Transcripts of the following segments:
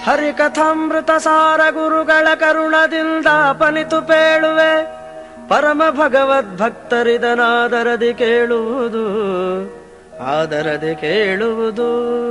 ಹರಿಕಥಾಮೃತ ಸಾರ ಗುರುಗಳ ಕರುಣದಿಂದ ಪನಿತು ಪೇಳುವೆ ಪರಮ ಭಗವದ್ಭಕ್ತರಿದನಾದರದಿ ಕೇಳುವುದು ಆದರದಿ ಕೇಳುವುದು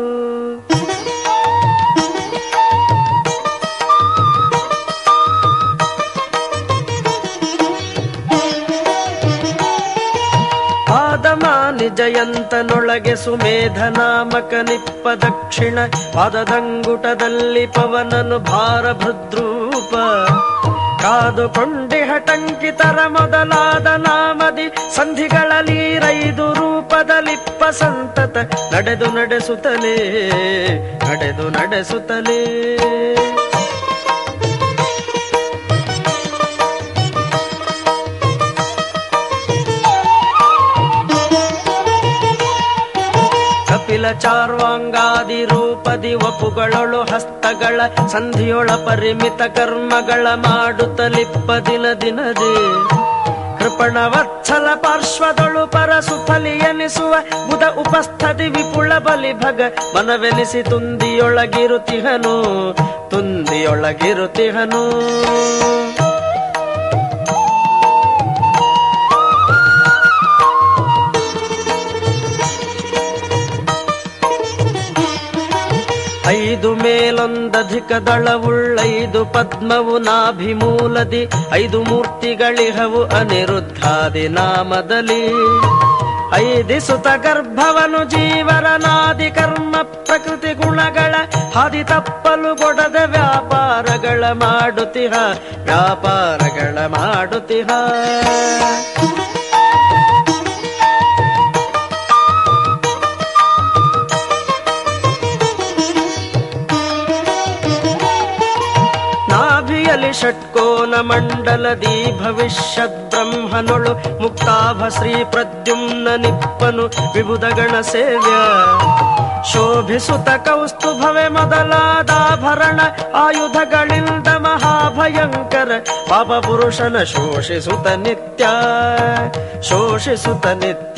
ಪಾದಮಾನಿ ಜಯಂತನೊಳಗೆ ಸುಮೇಧ ನಾಮಕ ನಿಪ್ಪ ದಕ್ಷಿಣ ಪಾದದಂಗುಟದಲ್ಲಿ ಪವನನು ಭಾರ ಭೃದ್ರೂಪ ಕಾದುಕೊಂಡಿಹ ಟಂಕಿತರ ಮೊದಲಾದ ನಾಮದಿ ಸಂಧಿಗಳಲ್ಲಿ ರೈದು ರೂಪದಲಿಪ್ಪ ಸಂತತ ನಡೆದು ನಡೆಸುತ್ತಲೇ ನಡೆದು ನಡೆಸುತ್ತಲೇ ಕಪಿಲ ಚಾರ್ವಾಂಗಾದಿ ರೂಪದಿ ವಪುಗಳೊಳು ಹಸ್ತಗಳ ಸಂಧಿಯೊಳ ಪರಿಮಿತ ಕರ್ಮಗಳ ಮಾಡುತ್ತಲಿಪ್ಪ ದಿನ ದಿನದೇ ಕೃಪಣ ವತ್ಸಲ ಪಾರ್ಶ್ವದೊಳು ಪರಸುಫಲಿ ಎನಿಸುವ ಬುಧ ಉಪಸ್ಥಿತಿ ವಿಪುಳ ಬಲಿ ಭಗ ಮನವೆನಿಸಿ ತುಂದಿಯೊಳಗಿರುತಿಹನು ತುಂದಿಯೊಳಗಿರುತಿಹನು ಐದು ಮೇಲೊಂದಧಿಕ ದಳವುಳ್ಳೈದು ಪದ್ಮವು ನಾಭಿಮೂಲದಿ ಐದು ಮೂರ್ತಿಗಳಿಹವು ಅನಿರುದ್ಧಾದಿ ನಾಮದಲ್ಲಿ ಐದಿಸುತ ಗರ್ಭವನು ಜೀವರನಾದಿ ಕರ್ಮ ಪ್ರಕೃತಿ ಗುಣಗಳ ಹಾದಿ ತಪ್ಪಲು ಕೊಡದ ವ್ಯಾಪಾರಗಳ ಮಾಡುತ್ತಿಹ ವ್ಯಾಪಾರಗಳ ಮಾಡುತ್ತಿಹ ನಾಭಿಯಲಿ ಷಟ್ಕೋನ ಮಂಡಲದಿ ಭವಿಷ್ಯದ್ ಬ್ರಹ್ಮನೊಳು ಮುಕ್ತಾಭ ಶ್ರೀ ಪ್ರದ್ಯುಮ್ನ ನಿಪ್ಪನು ವಿಬುಧಗಣ ಸೇವ್ಯ ಶೋಭಿಸುತ ಕೌಸ್ತುಭವೆ ಮೊದಲಾದಾಭರಣ ಆಯುಧಗಳಿಂದ ಮಹಾಭಯಂಕರ ಪಾಪ ಪುರುಷನ ಶೋಷಿಸುತ್ತ ನಿತ್ಯ ಶೋಷಿಸುತ್ತ ನಿತ್ಯ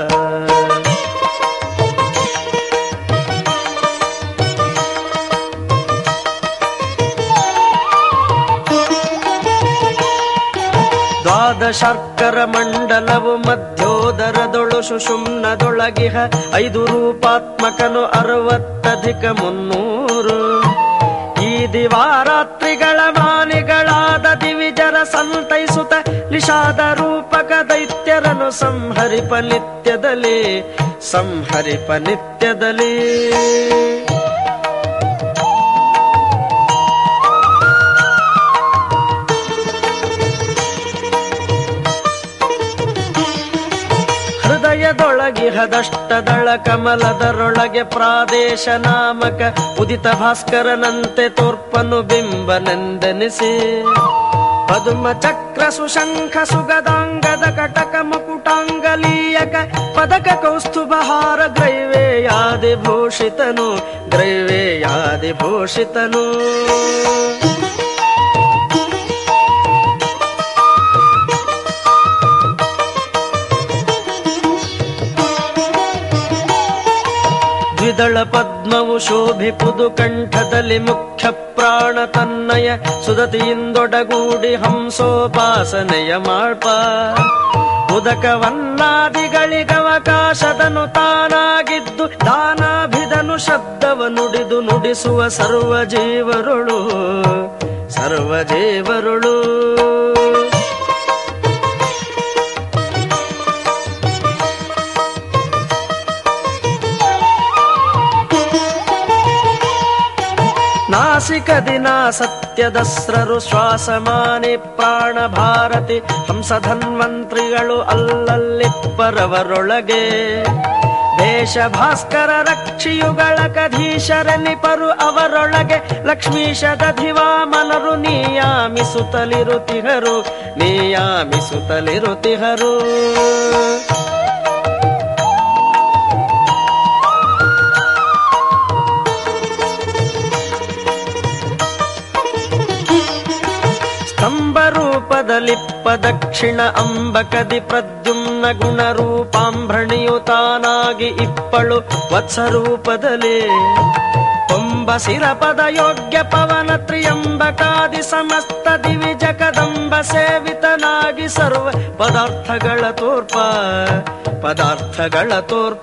ದ್ವಾದಶರ್ಕರ ಮಂಡಲವು ಮಧ್ಯೋದರದೊಳು ಸುಷುಮ್ನದೊಳಗಿಹ ಐದು ರೂಪಾತ್ಮಕನು ಅರವತ್ತಧಿಕ ಮುನ್ನೂರು ಈ ದಿವಾರಾತ್ರಿಗಳ ಮಾನಿಗಳಾದ ದಿವಿಜರ ಸಂತೈಸುತ್ತ ನಿಷಾದ ರೂಪಕ ದೈತ್ಯರನು ಸಂಹರಿಪ ನಿತ್ಯದಲ್ಲಿ ಸಂಹರಿಪ ನಿತ್ಯದಲ್ಲಿ ಹೃದಯದೊಳಗಿಹದಷ್ಟದಳ ಕಮಲದರೊಳಗೆ ಪ್ರಾದೇಶ ನಾಮಕ ಉದಿತ ಭಾಸ್ಕರನಂತೆ ತೋರ್ಪನು ಬಿಂಬನೆಂದೆನಿಸಿ ಪದುಮ ಚಕ್ರ ಸುಶಂಖ ಸುಗದಾಂಗದ ಕಟಕ ಮಕುಟಾಂಗಲೀಯಕ ಪದಕ ಕೌಸ್ತುಭಹಾರ ಗ್ರೈವೇಯಾದಿ ಭೂಷಿತನು ಗ್ರೈವೇಯಾದಿ ಭೂಷಿತನು ದ್ವಿದಳ ಪದ್ಮವು ಶೋಭಿಪುದು ಕಂಠದಲ್ಲಿ ಮುಖ್ಯ ಪ್ರಾಣ ತನ್ನಯ ಸುದತಿಯಿಂದೊಡಗೂಡಿ ಹಂಸೋಪಾಸನೆಯ ಮಾಳ್ಪ ಉದಕವನ್ನಾದಿಗಳಿಗವಕಾಶದನು ತಾನಾಗಿದ್ದು ದಾನಾಭಿದನು ಶಬ್ದವ ನುಡಿದು ನುಡಿಸುವ ಸರ್ವ ಜೀವರುಳು ಸರ್ವ ಜೀವರುಳು ನಾಸಿಕ ದಿನ ಸತ್ಯದಸ್ರರು ಶ್ವಾಸಮಾನಿ ಪ್ರಾಣ ಭಾರತಿ ಹಂಸಧನ್ವಂತ್ರಿಗಳು ಅಲ್ಲಲ್ಲಿ ಪರವರೊಳಗೆ ದೇಶ ಭಾಸ್ಕರ ರಕ್ಷಿಯುಗಳ ಕಧೀಶರನಿಪರು ಅವರೊಳಗೆ ಲಕ್ಷ್ಮೀಶದಧಿವಾಮನರು ನಿಯಾಮಿಸುತ್ತಲಿರುತಿಹರು ನಿಯಾಮಿಸುತ್ತಲಿರುತಿಹರು ಸ್ತಂಭ ರೂಪದಲಿಪ್ಪ ದಕ್ಷಿಣ ಅಂಬಕದಿ ಪ್ರದ್ಯುಮ್ನ ಗುಣ ರೂಪಾಂಭ್ರಣಿಯು ತಾನಾಗಿ ಇಪ್ಪಳು ವತ್ಸ ರೂಪದಲ್ಲಿ ಒಮ್ಮ ಅಂಬಸಿರ ಪದ ಯೋಗ್ಯ ಪವನ ತ್ರಿಯಂಬಕಾದಿ ಸಮಸ್ತ ದಿವಿಜ ಕದಂಬ ಸೇವಿತನಾಗಿ ಸರ್ವ ಪದಾರ್ಥಗಳ ತೋರ್ಪ ಪದಾರ್ಥಗಳ ತೋರ್ಪ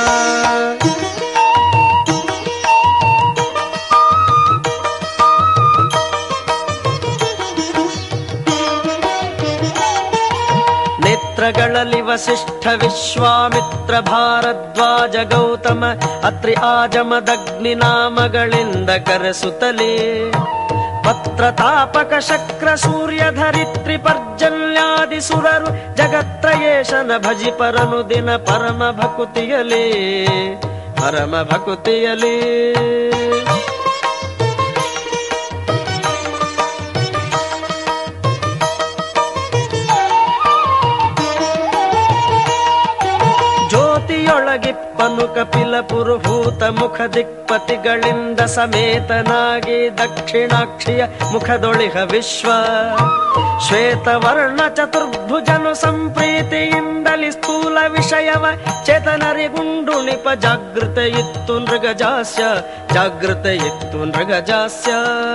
ನೇತ್ರಗಳಲ್ಲಿ ವಸಿಷ್ಠ ವಿಶ್ವಾಮಿತ್ರ ಭಾರದ್ವಾಜ ಗೌತಮ ಅತ್ರಿ ಆಜಮದಗ್ನಿ ನಾಮಗಳಿಂದ ಕರೆಸುತ್ತಲೇ ಪತ್ರ ತಾಪಕ ಶಕ್ರ ಸೂರ್ಯ ಧರಿತ್ರಿ ಪರ್ಜನ್ಯಾದಿ ಸುರರು ಜಗತ್ರಯೇಶನ ಭಜಿಪರನು ದಿನ ಪರಮ ಭಕುತಿಯಲೇ ಪರಮ ಭಕುತಿಯಲೇ ಜ್ಯೋತಿಯೊಳಗಿಪ್ಪನು ಕಪಿಲ ಪುರುಭೂತ ಮುಖ ದಿಕ್ಪತಿಗಳಿಂದ ಸಮೇತನಾಗಿ ದಕ್ಷಿಣಾಕ್ಷಿಯ ಮುಖದೊಳಿಹ ವಿಶ್ವ ಶ್ವೇತವರ್ಣ ಚತುರ್ಭುಜನು ಸಂಪ್ರೀತಿಯಿಂದಲಿ ಸ್ಥೂಲ ವಿಷಯವ ಚೇತನರಿಗುಂಡುಣಿಪ ಜಾಗೃತ ಇತ್ತು ನೃಗಜಾಸ್ಯ ಜಾಗೃತ ಇತ್ತು ನೃಗಜಾಸ್ಯ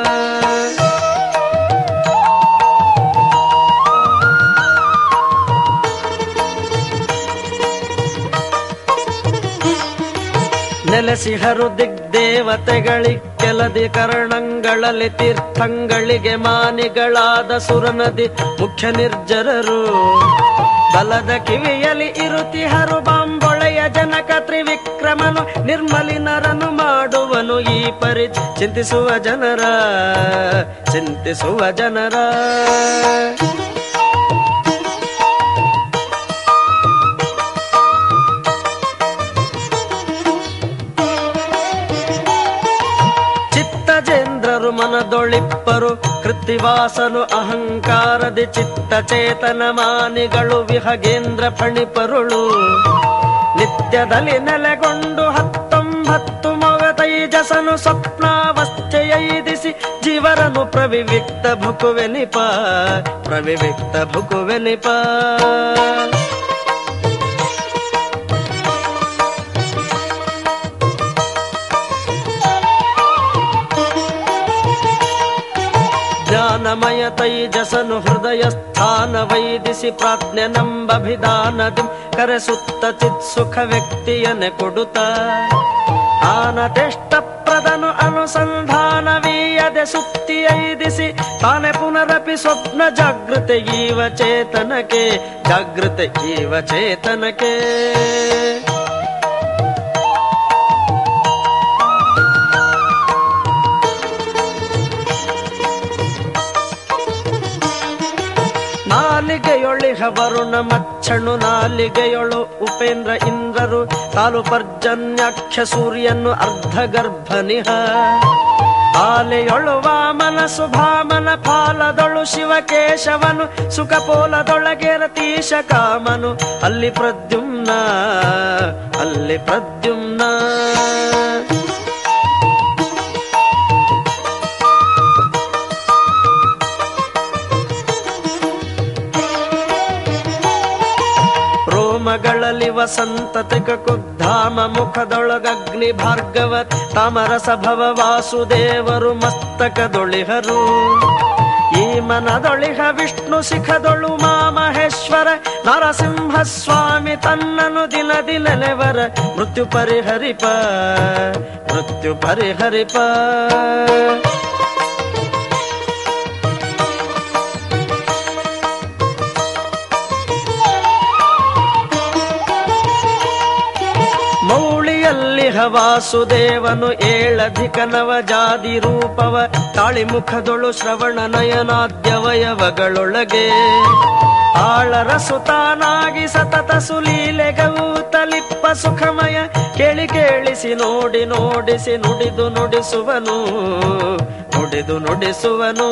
ನೆಲೆಸಿಹರು ದಿಗ್ದೇವತೆಗಳಿ ಕೆಲದಿ ಕರ್ಣಂಗಳಲ್ಲಿ ತೀರ್ಥಂಗಳಿಗೆ ಮಾನಿಗಳಾದ ಸುರನದಿ ಮುಖ್ಯ ನಿರ್ಜರರು ಬಲದ ಕಿವಿಯಲಿ ಇರುತಿಹರು ಬಾಂಬೊಳೆಯ ಜನಕ ತ್ರಿವಿಕ್ರಮನು ನಿರ್ಮಲಿನರನು ಮಾಡುವನು ಈ ಪರಿ ಚಿಂತಿಸುವ ಜನರ ಚಿಂತಿಸುವ ಜನರ ಚಿತ್ತಜೇಂದ್ರರು ಮನದೊಳಿಪ್ಪರು ಕೃತ್ತಿವಾಸನು ಅಹಂಕಾರದಿ ಚಿತ್ತ ಚೇತನ ಮಾನಿಗಳು ವಿಹಗೇಂದ್ರ ಫಣಿಪರುಳು ನಿತ್ಯದಲ್ಲಿ ನೆಲೆಗೊಂಡು ಹತ್ತೊಂಬತ್ತು ಮೊಗ ತೈಜಸನು ಸ್ವಪ್ನಾವಸ್ಥೆಯೈದಿಸಿ ಜೀವರನು ಪ್ರವಿವಿಕ್ತ ಭುಕುವೆನಿಪ ಪ್ರವಿವಿಕ್ತ ಭುಕುವೆನಿಪ ಜ್ಞಾನಮಯ ತೈಜಸನು ಹೃದಯ ಸ್ಥಾನ ವೈದಿಸಿ ಪ್ರಾಜ್ಞನಂಬಭಿಧಾನದಿ ಕರೆಸುತ್ತ ಚಿತ್ಸುಖ ವ್ಯಕ್ತಿಯನೆ ಕೊಡುತ್ತ ಆನತೆಷ್ಟ ಪ್ರದನು ಅನುಸಂಧಾನವೀಯದೆ ಸುತ್ತಿ ಐದಿಸಿ ತಾನೆ ಪುನರಪಿ ಸ್ವಪ್ನ ಜಾಗೃತೆ ಈವ ಚೇತನಕ್ಕೆ ಜಾಗೃತೆ ಈವ ಚೇತನಕ್ಕೆ ನಾಲಿಗೆಯೊಳಿಹ ವರುಣ ಮಚ್ಚಣು ನಾಲಿಗೆಯೊಳು ಉಪೇಂದ್ರ ಇಂದ್ರರು ಕಾಲು ಪರ್ಜನ್ಯಾಖ್ಯ ಸೂರ್ಯನು ಅರ್ಧ ಗರ್ಭನಿಹ ಆಲೆಯೊಳು ವಾಮನ ಸುಭಾಮನ ಫಾಲದೊಳು ಶಿವಕೇಶವನು ಸುಖಪೋಲದೊಳಗೆ ರತೀಶ ಕಾಮನು ಅಲ್ಲಿ ಪ್ರದ್ಯುಮ್ನ ಅಲ್ಲಿ ಪ್ರದ್ಯುಮ್ನ ರೋಮಗಳಲ್ಲಿ ವಸಂತತಿಕ ಕುದ್ಧಾಮ ಮುಖದೊಳಗಗ್ನಿ ಭಾರ್ಗವ ತಾಮರಸ ಭವ ವಾಸುದೇವರು ಮಸ್ತಕದೊಳಿಹರು ಈ ಮನದೊಳಿಹ ವಿಷ್ಣು ಶಿಖದೊಳು ಮಾಮಹೇಶ್ವರ ನರಸಿಂಹ ಸ್ವಾಮಿ ತನ್ನನು ದಿನ ದಿನಲೆವರ ಮೃತ್ಯು ಪರಿಹರಿಪ ಮೃತ್ಯು ಪರಿಹರಿಪ ಮೌಳಿಯಲ್ಲಿ ಹವಾಸುದೇವನು ಏಳಧಿಕ ನವಜಾದಿ ರೂಪವ ತಾಳಿಮುಖದೊಳು ಶ್ರವಣ ನಯನಾದ್ಯವಯವಗಳೊಳಗೆ ಆಳರ ಸುತಾನಾಗಿ ಸತತ ಸುಲೀಲೆಗವು ತಲಿಪ್ಪ ಸುಖಮಯ ಕೇಳಿ ಕೇಳಿಸಿ ನೋಡಿ ನೋಡಿಸಿ ನುಡಿದು ನುಡಿಸುವನು ನುಡಿದು ನುಡಿಸುವನು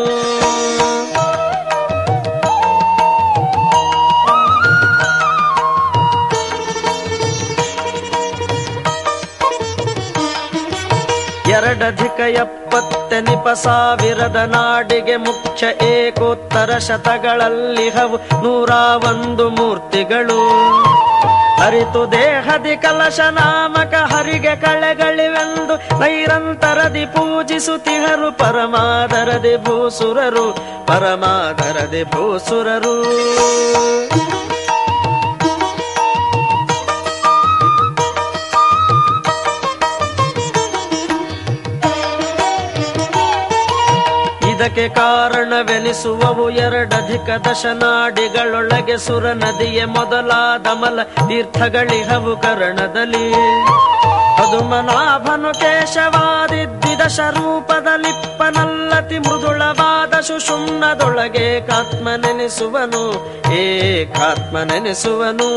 ಎರಡಧಿಕ ಎಪ್ಪತ್ತೆನಿಪ ಸಾವಿರದ ನಾಡಿಗೆ ಮುಖ್ಯ ಏಕೋತ್ತರ ಶತಗಳಲ್ಲಿ ಹವು ನೂರ ಒಂದು ಮೂರ್ತಿಗಳು ಅರಿತು ದೇಹದಿ ಕಲಶ ನಾಮಕ ಹರಿಗೆ ಕಳೆಗಳಿವೆಂದು ನೈರಂತರದಿ ಪೂಜಿಸುತ್ತಿಹರು ಪರಮಾದರದಿ ಭೂಸುರರು ಪರಮಾದರದಿ ಭೂಸುರರು ಇದಕ್ಕೆ ಕಾರಣವೆನಿಸುವವು ಎರಡಧಿಕ ದಶನಾಡಿಗಳೊಳಗೆ ಸುರ ನದಿಯ ಮೊದಲಾದ ಮಲ ತೀರ್ಥಗಳಿಹವು ಕರ್ಣದಲ್ಲಿ ಪದುಮನಾಭನು ಕೇಶವಾದಿದ್ವಿದಶ ರೂಪದಲಿಪ್ಪನಲ್ಲತಿ ಮೃದುಳವಾದ ಸುಷುಮ್ನದೊಳಗೆ ಕಾತ್ಮನೆನಿಸುವನು ಏಕಾತ್ಮನೆನಿಸುವನು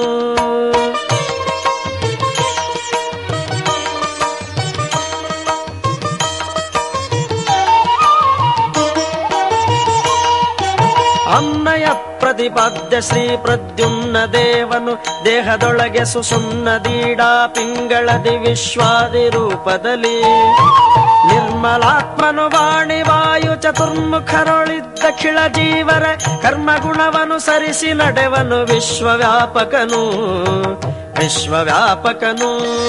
ಅಮ್ಮಯ ಪ್ರತಿಪಾದ್ಯ ಶ್ರೀ ಪ್ರದ್ಯುಮ್ನ ದೇವನು ದೇಹದೊಳಗೆ ಸುಸುಮ್ನದೀಡಾ ಪಿಂಗಳದಿ ವಿಶ್ವಾದಿ ರೂಪದಲ್ಲಿ ನಿರ್ಮಲಾತ್ಮನು ವಾಣಿ ವಾಯು ಚತುರ್ಮುಖರೊಳಿದ್ದ ಖಿಳ ಜೀವರ ಕರ್ಮಗುಣವನು ಸರಿಸಿ ನಡೆವನು ವಿಶ್ವವ್ಯಾಪಕನು ವಿಶ್ವವ್ಯಾಪಕನು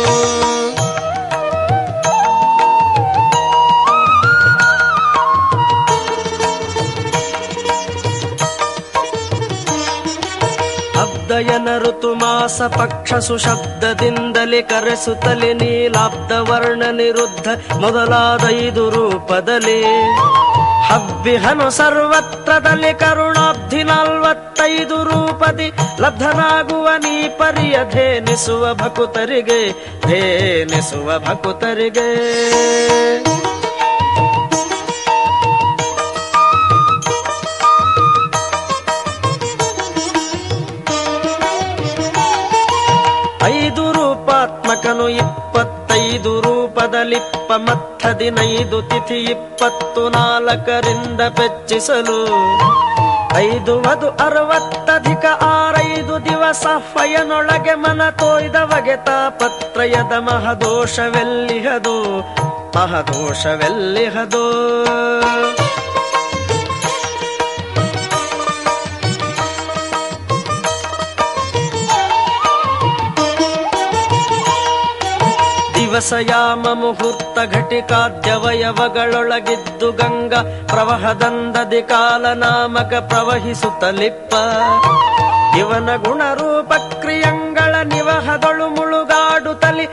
ಅಬ್ದಯನ ಋತುಮಾಸ ಪಕ್ಷ ಸುಶಬ್ದದಿಂದಲೇ ಕರೆಸುತ್ತಲೇ ನೀಲಾಬ್ದ ವರ್ಣ ನಿರುದ್ಧ ಮೊದಲಾದ ಐದು ರೂಪದಲ್ಲಿ ಹಬ್ಬಿಹನು ಸರ್ವತ್ರದಲ್ಲಿ ಕರುಣಾಬ್ಧಿ ನಲ್ವತ್ತೈದು ರೂಪದಿ ಲಬ್ಧನಾಗುವ ನೀ ಪರಿಯ ಧೇನಿಸುವ ಭಕುತರಿಗೆ ಧೇನಿಸುವ ಭಕುತರಿಗೆ ಐದು ರೂಪಾತ್ಮಕನು ಇಪ್ಪತ್ತೈದು ರೂಪದಲಿಪ್ಪ ಮತ್ತದಿನೈದು ತಿಥಿ ಇಪ್ಪತ್ತು ನಾಲ್ಕರಿಂದ ಪೆಚ್ಚಿಸಲು ಐದು ವಧು ಅರವತ್ತಧಿಕ ಆರೈದು ದಿವಸ ಫಯನೊಳಗೆ ಮನ ತೊಯ್ದವಗೆ ತಾಪತ್ರಯದ ಮಹದೋಷವೆಲ್ಲಿಹದು ಮಹದೋಷವೆಲ್ಲಿಹದು ದಿವಸ ಯಾಮ ಮುಹೂರ್ತ ಘಟಿಕಾದ್ಯವಯವಗಳೊಳಗಿದ್ದು ಗಂಗಾ ಪ್ರವಹದಂದದಿ ಕಾಲ ನಾಮಕ ಪ್ರವಹಿಸುತ್ತಲಿಪ್ಪ ಇವನ ಗುಣರೂಪ ಕ್ರಿಯಂಗಳ ನಿವಹದೊಳು ಮುಳುಗಾಡುತ್ತಲಿ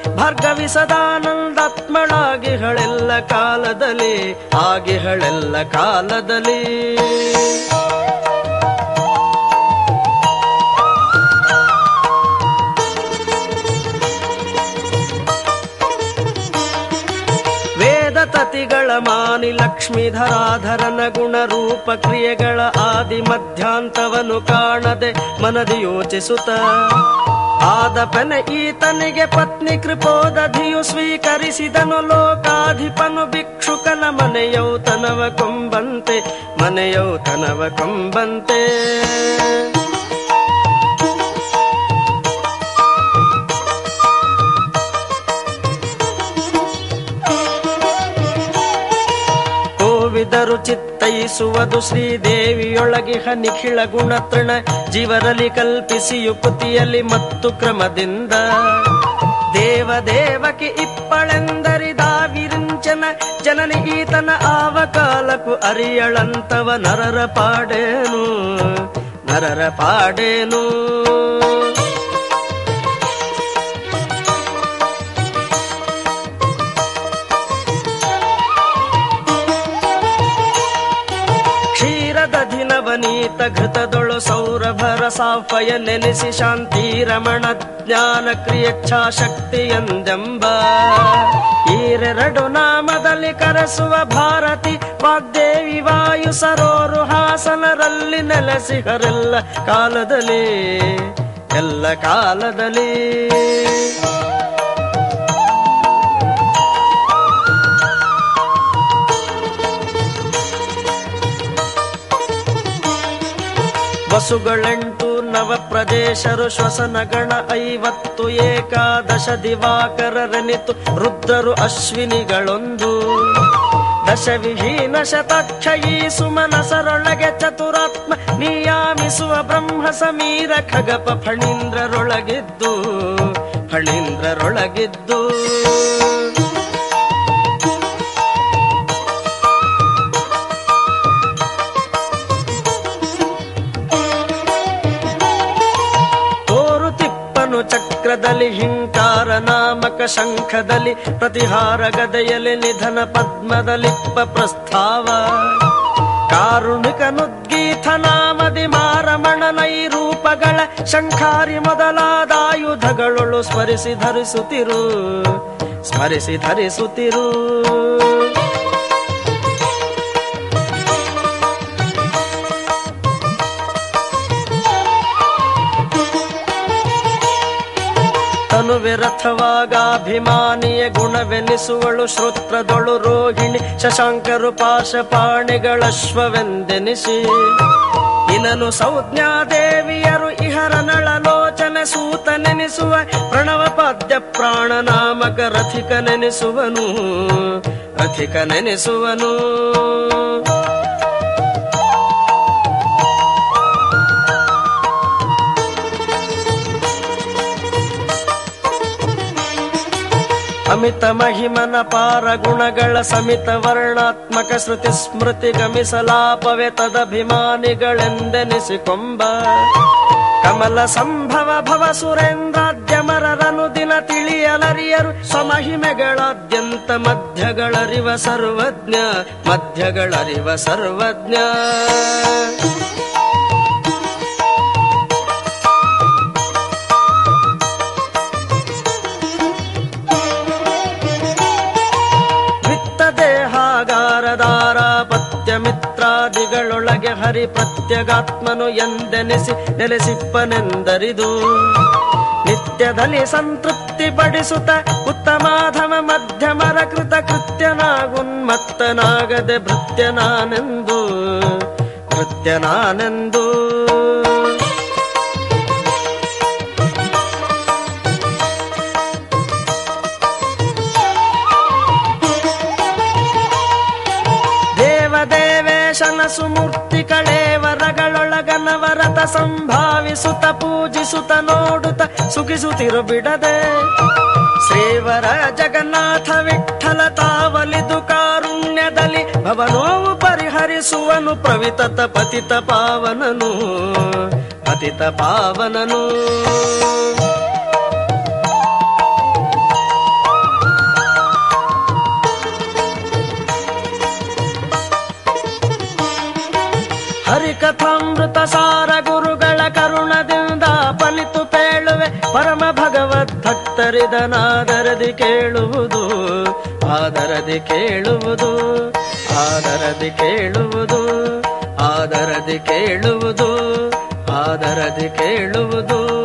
ಭಾರ್ಗವಿಸದಾನಂದಾತ್ಮಳಾಗಿಹಳೆಲ್ಲ ಕಾಲದಲ್ಲಿ ಆಗಿಹಳೆಲ್ಲ ಕಾಲದಲ್ಲಿ ವೇದ ತತಿಗಳ ಮಾನಿ ಲಕ್ಷ್ಮೀಧರಾಧರನ ಗುಣರೂಪ ಕ್ರಿಯೆಗಳ ಆದಿ ಮಧ್ಯಾಂತವನು ಕಾಣದೆ ಮನದಿ ಯೋಚಿಸುತ್ತ ಆದಪನ ಈತನಿಗೆ ಪತ್ನಿ ಕೃಪೋದಧಿಯು ಸ್ವೀಕರಿಸಿದನು ಲೋಕಾಧಿಪನು ಭಿಕ್ಷುಕನ ಮನೆಯೌತನವ ಕೊಂಬಂತೆ ಮನೆಯೌತನವ ಕೊಂಬಂತೆ ಕೋವಿದರು ಚಿತ್ತೈಸುವುದು ಶ್ರೀದೇವಿಯೊಳಗಿಹ ನಿಖಿಳ ಗುಣತೃಣ ಜೀವರಲ್ಲಿ ಕಲ್ಪಿಸಿ ಯುಕುತಿಯಲ್ಲಿ ಮತ್ತು ಕ್ರಮದಿಂದ ದೇವ ದೇವಕಿ ಇಪ್ಪಳೆಂದರಿದ ವಿರಿಂಚನ ಜನನಿ ಈತನ ಆವ ಕಾಲಕ್ಕೂ ಅರಿಯಳಂತವ ನರರ ಪಾಡೇನು ನರರ ಪಾಡೇನು ಕ್ಷೀರದ ದಿನವನೀತ ಘೃತದೊಳು ಸೌರಭರ ಸಾಫಯ ನೆನೆಸಿ ಶಾಂತಿ ರಮಣ ಜ್ಞಾನ ಕ್ರಿಯಚ್ಛಾಶಕ್ತಿ ಎಂದೆಂಬ ಈರೆರಡು ನಾಮದಲ್ಲಿ ಕರೆಸುವ ಭಾರತಿ ವಾಗ್ದೇವಿ ವಾಯು ಸರೋರು ಹಾಸನರಲ್ಲಿ ನೆಲೆಸಿಹರೆಲ್ಲ ಕಾಲದಲ್ಲಿ ಎಲ್ಲ ಕಾಲದಲ್ಲಿ ವಸುಗಳೆಂಟು ನವ ಪ್ರದೇಶರು ಶ್ವಸನ ಗಣ ಐವತ್ತು ಏಕಾದಶ ದಿವಾಕರರೆನಿತು ರುದ್ರರು ಅಶ್ವಿನಿಗಳೊಂದು ದಶವಿಹೀನ ಶತಾಕ್ಷಯೀ ಸುಮನಸರೊಳಗೆ ಚತುರಾತ್ಮ ನಿಯಾಮಿಸುವ ಬ್ರಹ್ಮ ಸಮೀರ ಖಗಪ ಫಣೀಂದ್ರರೊಳಗಿದ್ದು ಫಣೀಂದ್ರರೊಳಗಿದ್ದು ತೋರು ತಿಪ್ಪನು ಚಕ್ರದಲ್ಲಿ ಹಿಂಕಾರ ನಾಮಕ ಶಂಖದಲ್ಲಿ ಪ್ರತಿಹಾರ ಗದೆಯಲ್ಲಿ ನಿಧನ ಪದ್ಮದಲಿಪ್ಪ ಪ್ರಸ್ತಾವ ಕಾರುಣಿಕ ನುದ್ಗೀತ ನಾಮದಿ ಮಾರಮಣ ನೈರೂಪಗಳ ಶಂಖಾರಿ ಮೊದಲಾದ ಆಯುಧಗಳೊಳು ಸ್ಮರಿಸಿ ಧರಿಸುತ್ತಿರು ಸ್ಮರಿಸಿ ಧರಿಸುತ್ತಿರು ತನುವೆ ರಥವಾಗಾಭಿಮಾನಿಯ ಗುಣವೆನಿಸುವಳು ಶ್ರೋತ್ರದೊಳು ರೋಹಿಣಿ ಶಶಾಂಕರು ಪಾಶಪಾಣಿಗಳಶ್ವವೆಂದೆನಿಸಿ ಇನನು ಸಂಜ್ಞಾದೇವಿಯರು ಇಹರ ನಳಲೋಚನೆ ಸೂತ ನೆನೆಸುವ ಪ್ರಣವ ಪಾದ್ಯ ಪ್ರಾಣ ನಾಮಕ ರಥಿಕ ನೆನೆಸುವನು ರಥಿಕ ನೆನೆಸುವನು ಅಮಿತ ಮಹಿಮನ ಪಾರ ಗುಣಗಳ ಸಮಿತ ವರ್ಣಾತ್ಮಕ ಶ್ರುತಿ ಸ್ಮೃತಿ ಗಮಿಸಲಾಪವೆ ತದಭಿಮಾನಿಗಳೆಂದೆನಿಸಿಕೊಂಬ ಕಮಲ ಸಂಭವ ಭವ ಸುರೇಂದ್ರಾದ್ಯಮರರನು ದಿನ ತಿಳಿಯಲರಿಯರು ಸ್ವಮಹಿಮೆಗಳಾದ್ಯಂತ ಮಧ್ಯಗಳರಿವ ಸರ್ವಜ್ಞ ಮಧ್ಯಗಳರಿವ ಸರ್ವಜ್ಞ ವಿತ್ತ ದೇಹಾಗಾರದಾರ ಪತ್ಯ ಮಿತ್ರಾದಿಗಳೊಳಗೆ ಹರಿ ಪ್ರತ್ಯಗಾತ್ಮನು ಎಂದೆನಿಸಿ ನೆಲೆಸಿಪ್ಪನೆಂದರಿದು ನಿತ್ಯದಲ್ಲಿ ಸಂತೃಪ್ತಿ ಪಡಿಸುತ್ತ ಉತ್ತಮಾಧಮ ಮಧ್ಯಮರ ಕೃತ ಕೃತ್ಯನಾಗುನ್ಮತ್ತನಾಗದೆ ಭೃತ್ಯನಾನೆಂದು ಕೃತ್ಯನಾನೆಂದು ದೇವದೇವೇಶನ ಸುಮೂರ್ತಿ ಕಳೇವರಗಳೊಳಗನವರತ ಸಂಭಾವಿಸುತ್ತ ಪೂಜಿಸುತ್ತ ನೋಡುತ್ತ ಸುಖಿಸುತ್ತಿರು ಬಿಡದೆ ಶ್ರೀವರ ಜಗನ್ನಾಥ ವಿಠಲ ತಾವಲಿದು ಕಾರುಣ್ಯದಲ್ಲಿ ಭವನೋವು ಪರಿಹರಿಸುವನು ಪ್ರವಿತತ ಪತಿತ ಪಾವನನು ಪತಿತ ಪಾವನನು ಹರಿಕಥಾಮೃತ ಸಾರ ಗುರುಗಳ ಕರುಣದಿಂದ ಪಲಿತು ಪೇಳುವೆ ಪರಮ ಭಗವದ್ ಭಕ್ತರಿದನಾದರದಿ ಕೇಳುವುದು ಆದರದಿ ಕೇಳುವುದು ಆದರದಿ ಕೇಳುವುದು ಆದರದಿ ಕೇಳುವುದು ಆದರದಿ ಕೇಳುವುದು